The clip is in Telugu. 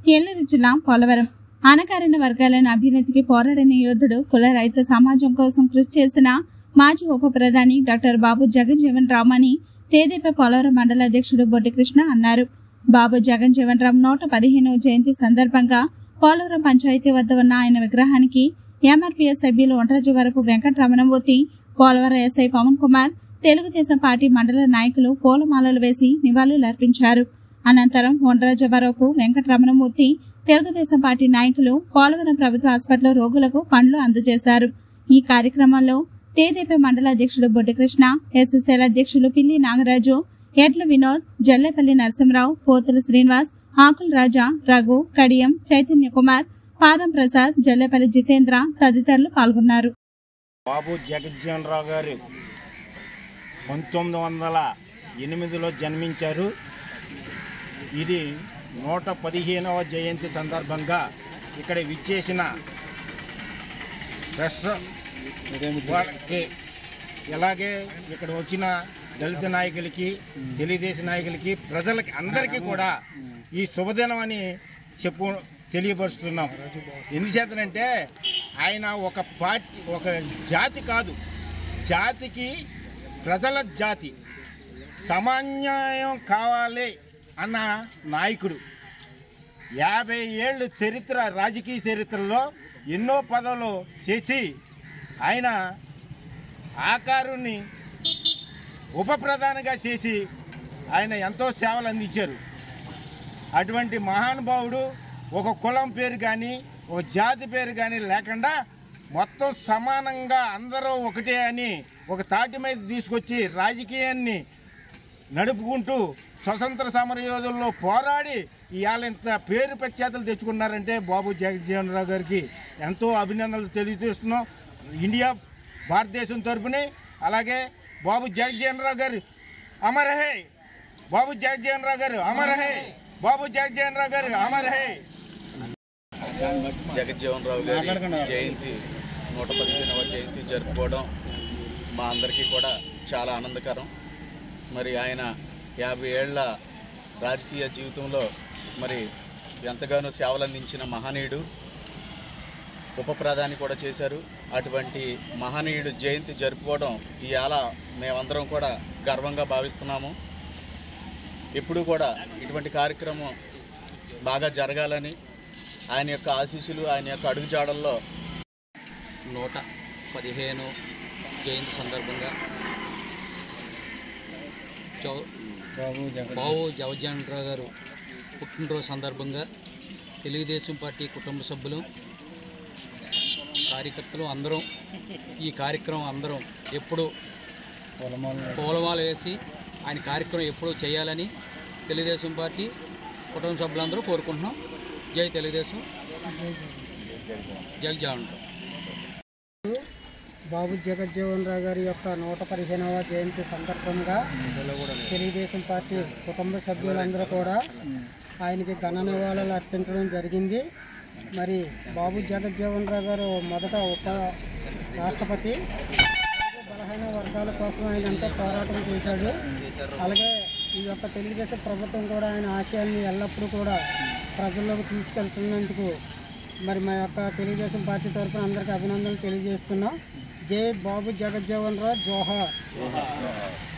ఏలూరు జిల్లా పోలవరం అణగారిన వర్గాలను అభ్యున్నతికి పోరాడిన యోధుడు కుల రైతు సమాజం కోసం కృషి చేసిన మాజీ ఉప ప్రధాని డాక్టర్ బాబు జగన్జీవన్ రామ్ అని తేదీపై పోలవరం మండల అధ్యక్షుడు బొడ్డి కృష్ణ అన్నారు బాబు జగన్జీవన్ రామ్ నూట పదిహేనవ జయంతి సందర్భంగా పోలవరం పంచాయతీ వద్ద ఉన్న ఆయన విగ్రహానికి ఎంఆర్పీఎస్ సభ్యులు ఒంటరాజు వరపు వెంకటరమణమూర్తి పోలవరం ఎస్ఐ పవన్ కుమార్ తెలుగుదేశం పార్టీ మండల నాయకులు పూలమాలలు వేసి నివాళులర్పించారు అనంతరం ఒంటరాజవరపు వెంకటరమణమూర్తి తెలుగుదేశం పార్టీ నాయకులు పోలవరం ప్రభుత్వ హాస్పిటల్ రోగులకు పండ్లు అందజేశారు ఈ కార్యక్రమంలో తేదేపీ మండల అధ్యక్షుడు బొడ్డికృష్ణ ఎస్ఎస్ఎల్ అధ్యక్షులు పిల్లి నాగరాజు ఎడ్ల వినోద్ జల్లేపల్లి నరసింహరావు పోతుల శ్రీనివాస్ ఆకుల రాజా రఘు కడియం చైతన్య కుమార్ పాదం ప్రసాద్ జల్లేపల్లి జితేంద్ర తదితరులు పాల్గొన్నారు బాబు జగజ్జీవన్ రావు గారు పంతొమ్మిది వందల ఎనిమిదిలో జన్మించారు ఇది నూట పదిహేనవ జయంతి సందర్భంగా ఇక్కడ విచ్చేసిన ప్రెస్ వారికి ఇలాగే ఇక్కడ వచ్చిన దళిత నాయకులకి తెలుగుదేశం నాయకులకి ప్రజలకి అందరికీ కూడా ఈ శుభదినం అని చెప్పు తెలియపరుస్తున్నాం ఎందుచేతనంటే ఆయన ఒక పార్టీ ఒక జాతి కాదు జాతికి ప్రజల జాతి సమాన్యాయం కావాలి అన్న నాయకుడు యాభై ఏళ్ళు చరిత్ర రాజకీయ చరిత్రలో ఎన్నో పదవులు చేసి ఆయన ఆకారుని ఉప ప్రధానిగా చేసి ఆయన ఎంతో సేవలు అందించారు అటువంటి మహానుభావుడు ఒక కులం పేరు కానీ ఒక జాతి పేరు కానీ లేకుండా మొత్తం సమానంగా అందరూ ఒకటే అని ఒక తాటి మీద తీసుకొచ్చి రాజకీయాన్ని నడుపుకుంటూ స్వతంత్ర సమరయోధుల్లో పోరాడి ఇవాళ ఇంత పేరు ప్రఖ్యాతులు తెచ్చుకున్నారంటే బాబు జగజ్జీవన్ రావు గారికి ఎంతో అభినందనలు తెలియజేస్తున్నాం ఇండియా భారతదేశం తరపుని అలాగే బాబు జగజ్జీవన్ రావు గారు అమరహే బాబు జగజ్జీవన్ రావు గారు అమరహే బాబు జగజ్జీవన్ రావు గారు అమరహే జగజ్జీవన్ రావు గారి జయంతి నూట పదిహేనవ జయంతి జరుపుకోవడం మా అందరికీ కూడా చాలా ఆనందకరం మరి ఆయన యాభై ఏళ్ల రాజకీయ జీవితంలో మరి ఎంతగానో సేవలు అందించిన మహనీయుడు ఉప ప్రధాని కూడా చేశారు అటువంటి మహనీయుడు జయంతి జరుపుకోవడం ఇవాళ మేమందరం కూడా గర్వంగా భావిస్తున్నాము ఎప్పుడూ కూడా ఇటువంటి కార్యక్రమం బాగా జరగాలని ఆయన యొక్క ఆశీస్సులు ఆయన యొక్క అడుగుజాడల్లో నూట పదిహేను జయంతి సందర్భంగా చౌ బాబు జవజనరావు గారు పుట్టినరోజు సందర్భంగా తెలుగుదేశం పార్టీ కుటుంబ సభ్యులు కార్యకర్తలు అందరం ఈ కార్యక్రమం అందరం ఎప్పుడు పూలమాల వేసి ఆయన కార్యక్రమం ఎప్పుడూ చేయాలని తెలుగుదేశం పార్టీ కుటుంబ సభ్యులందరూ కోరుకుంటున్నాం జై తెలుగుదేశం జై జగన్ బాబు జగజ్జీవన్ రావు గారి యొక్క నూట పదిహేనవ జయంతి సందర్భంగా తెలుగుదేశం పార్టీ కుటుంబ సభ్యులందరూ కూడా ఆయనకి ఘన నివాళులు అర్పించడం జరిగింది మరి బాబు జగజ్జీవన్ రావు గారు మొదట ఉప రాష్ట్రపతి బలహీన వర్గాల కోసం ఆయన ఎంతో పోరాటం చేశాడు అలాగే ఈ యొక్క తెలుగుదేశం ప్రభుత్వం కూడా ఆయన ఆశయాల్ని ఎల్లప్పుడూ కూడా ప్రజల్లోకి తీసుకెళ్తున్నందుకు మరి మా యొక్క తెలుగుదేశం పార్టీ తరఫున అందరికీ అభినందనలు తెలియజేస్తున్నాం జై బాబు జగజ్జీవన్ రావు జోహార్